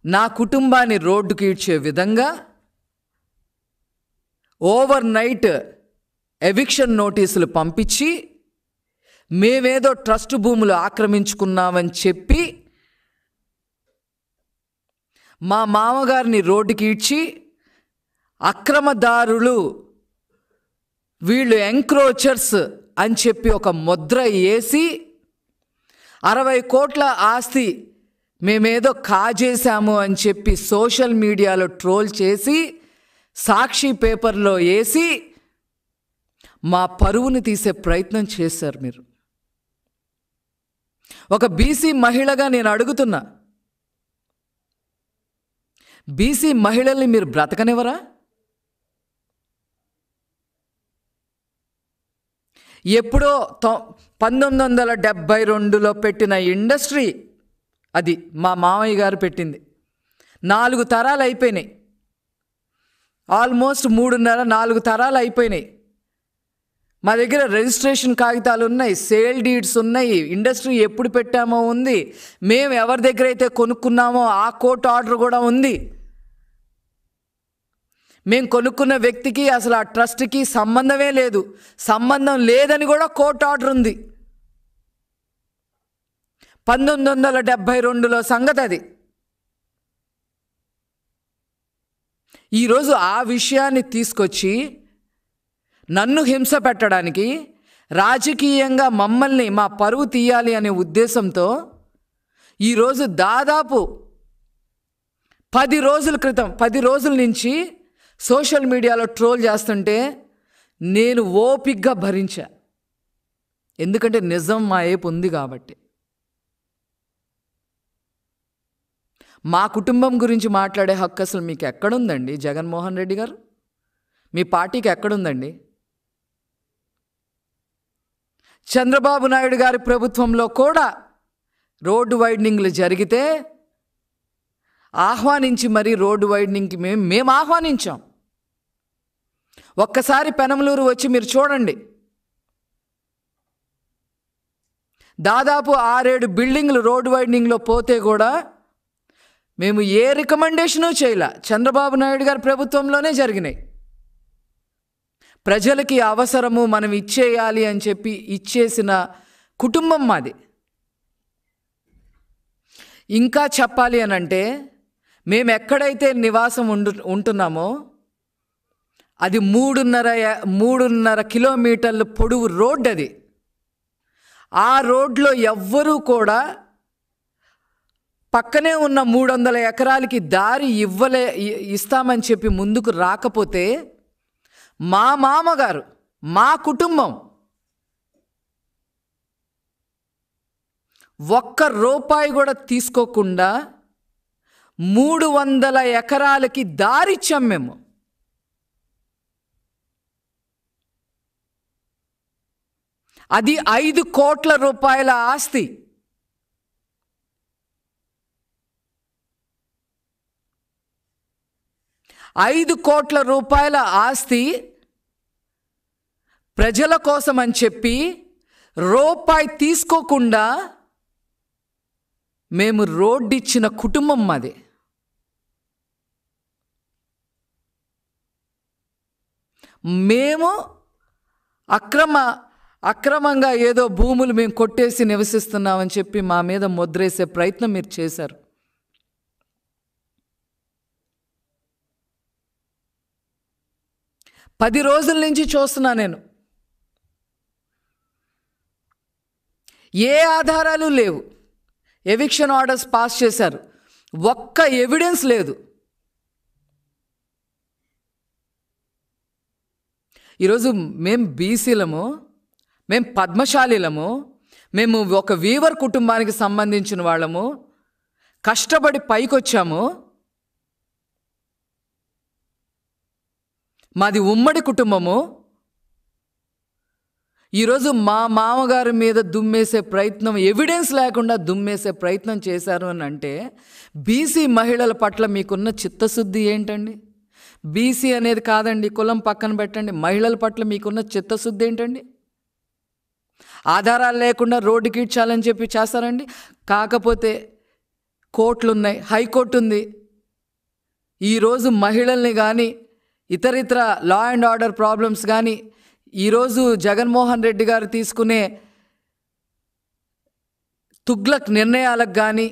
నా కుటుంబాన్ని రోడ్డుకి ఈడ్చే విధంగా ఓవర్ నైట్ ఎవిక్షన్ నోటీసులు పంపించి మేమేదో ట్రస్ట్ భూములు ఆక్రమించుకున్నామని చెప్పి మా మామగారిని రోడ్డుకి ఈడ్చి అక్రమదారులు వీళ్ళు ఎంక్రోచర్స్ అని చెప్పి ఒక ముద్ర వేసి అరవై కోట్ల ఆస్తి మేమేదో కాజేశాము అని చెప్పి సోషల్ మీడియాలో ట్రోల్ చేసి సాక్షి పేపర్లో వేసి మా పరువుని తీసే ప్రయత్నం చేశారు మీరు ఒక బీసీ మహిళగా నేను అడుగుతున్నా బీసీ మహిళల్ని మీరు బ్రతకనివరా ఎప్పుడో తొ పంతొమ్మిది వందల డెబ్భై రెండులో పెట్టిన ఇండస్ట్రీ అది మా మామయ్య గారు పెట్టింది నాలుగు తరాలు అయిపోయినాయి ఆల్మోస్ట్ మూడున్నర నాలుగు తరాలు అయిపోయినాయి మా దగ్గర రిజిస్ట్రేషన్ కాగితాలు ఉన్నాయి సేల్ డీడ్స్ ఉన్నాయి ఇండస్ట్రీ ఎప్పుడు పెట్టామో ఉంది మేము ఎవరి దగ్గర అయితే కొనుక్కున్నామో ఆ కోర్టు ఆర్డర్ కూడా ఉంది మేము కొనుక్కున్న వ్యక్తికి అసలు ఆ ట్రస్ట్కి సంబంధమే లేదు సంబంధం లేదని కూడా కోర్టు ఆర్డర్ ఉంది పంతొమ్మిది వందల డెబ్భై రెండులో సంగతి అది ఈరోజు ఆ విషయాన్ని తీసుకొచ్చి నన్ను హింస పెట్టడానికి రాజకీయంగా మమ్మల్ని మా పరువు తీయాలి అనే ఉద్దేశంతో ఈరోజు దాదాపు పది రోజుల క్రితం పది రోజుల నుంచి సోషల్ మీడియాలో ట్రోల్ చేస్తుంటే నేను ఓపిగ్గా భరించా ఎందుకంటే నిజం మా ఏపు ఉంది కాబట్టి మా కుటుంబం గురించి మాట్లాడే హక్కు అసలు మీకు ఎక్కడుందండి జగన్మోహన్ రెడ్డి గారు మీ పార్టీకి ఎక్కడుందండి చంద్రబాబు నాయుడు గారి ప్రభుత్వంలో కూడా రోడ్డు వైడనింగ్లు జరిగితే ఆహ్వానించి మరీ రోడ్డు వైడనింగ్కి మేము మేము ఆహ్వానించాం ఒక్కసారి పెనమలూరు వచ్చి మీరు చూడండి దాదాపు ఆరేడు బిల్డింగ్లు రోడ్డు వైడనింగ్లో పోతే కూడా మేము ఏ రికమెండేషను చేయలే చంద్రబాబు నాయుడు గారి ప్రభుత్వంలోనే జరిగినాయి ప్రజలకి అవసరము మనం ఇచ్చేయాలి అని చెప్పి ఇచ్చేసిన కుటుంబం మాది ఇంకా చెప్పాలి అని అంటే మేము ఎక్కడైతే నివాసం ఉండు ఉంటున్నామో అది మూడున్నర యా- మూడున్నర కిలోమీటర్ల పొడవు రోడ్ అది ఆ రోడ్లో ఎవ్వరూ కూడా పక్కనే ఉన్న మూడు వందల ఎకరాలకి దారి ఇవ్వలే ఇ- ఇస్తామని చెప్పి ముందుకు రాకపోతే మా మామగారు మా కుటుంబం ఒక్క రూపాయి కూడా తీసుకోకుండా మూడు వందల ఎకరాలకి దారిచ్చాం మేము అది ఐదు కోట్ల రూపాయల ఆస్తి ఐదు కోట్ల రూపాయల ఆస్తి ప్రజల కోసం అని చెప్పి రూపాయి తీసుకోకుండా మేము రోడ్డిచ్చిన కుటుంబం మాది మేము అక్రమ అక్రమంగా ఏదో భూములు మేము కొట్టేసి నివసిస్తున్నామని చెప్పి మా మీద ముద్రేసే ప్రయత్నం మీరు చేశారు పది రోజుల నుంచి చూస్తున్నా నేను ఏ ఆధారాలు లేవు ఎవిక్షన్ ఆర్డర్స్ పాస్ చేశారు ఒక్క ఎవిడెన్స్ లేదు ఈరోజు మేం బీసీలము మేం పద్మశాలీలము మేము ఒక వీవర్ కుటుంబానికి సంబంధించిన వాళ్ళము కష్టపడి పైకొచ్చాము మాది ఉమ్మడి కుటుంబము ఈరోజు మా మామగారి మీద దుమ్మేసే ప్రయత్నం ఎవిడెన్స్ లేకుండా దుమ్మేసే ప్రయత్నం చేశారు అని అంటే బీసీ మహిళల పట్ల మీకున్న చిత్తశుద్ధి ఏంటండి బీసీ అనేది కాదండి కులం పక్కన పెట్టండి మహిళల పట్ల మీకున్న చిత్తశుద్ధి ఏంటండి ఆధారాలు లేకుండా రోడ్డుకి ఇచ్చాలని చెప్పి చేస్తారండి కాకపోతే కోర్టులున్నాయి హైకోర్టు ఉంది ఈరోజు మహిళల్ని కానీ ఇతరితర లా అండ్ ఆర్డర్ ప్రాబ్లమ్స్ కానీ ఈరోజు జగన్మోహన్ రెడ్డి గారు తీసుకునే తుగ్లక్ నిర్ణయాలకు కానీ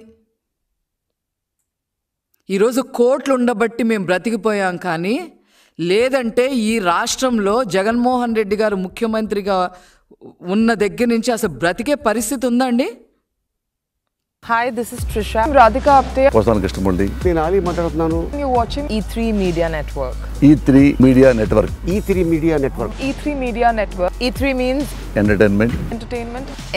ఈరోజు కోట్లు ఉండబట్టి మేము బ్రతికిపోయాం కానీ లేదంటే ఈ రాష్ట్రంలో జగన్మోహన్ రెడ్డి గారు ముఖ్యమంత్రిగా ఉన్న దగ్గర నుంచి అసలు బ్రతికే పరిస్థితి ఉందండి Hi, this is Trisha. I'm Radhika Apte. వస్తాను కృష్ణమూర్తి నేను ఆలీ మాట్లాడుతున్నాను You're watching E3 Media Network. E three media network E three media network E3 Media Network. E3 means entertainment entertainment,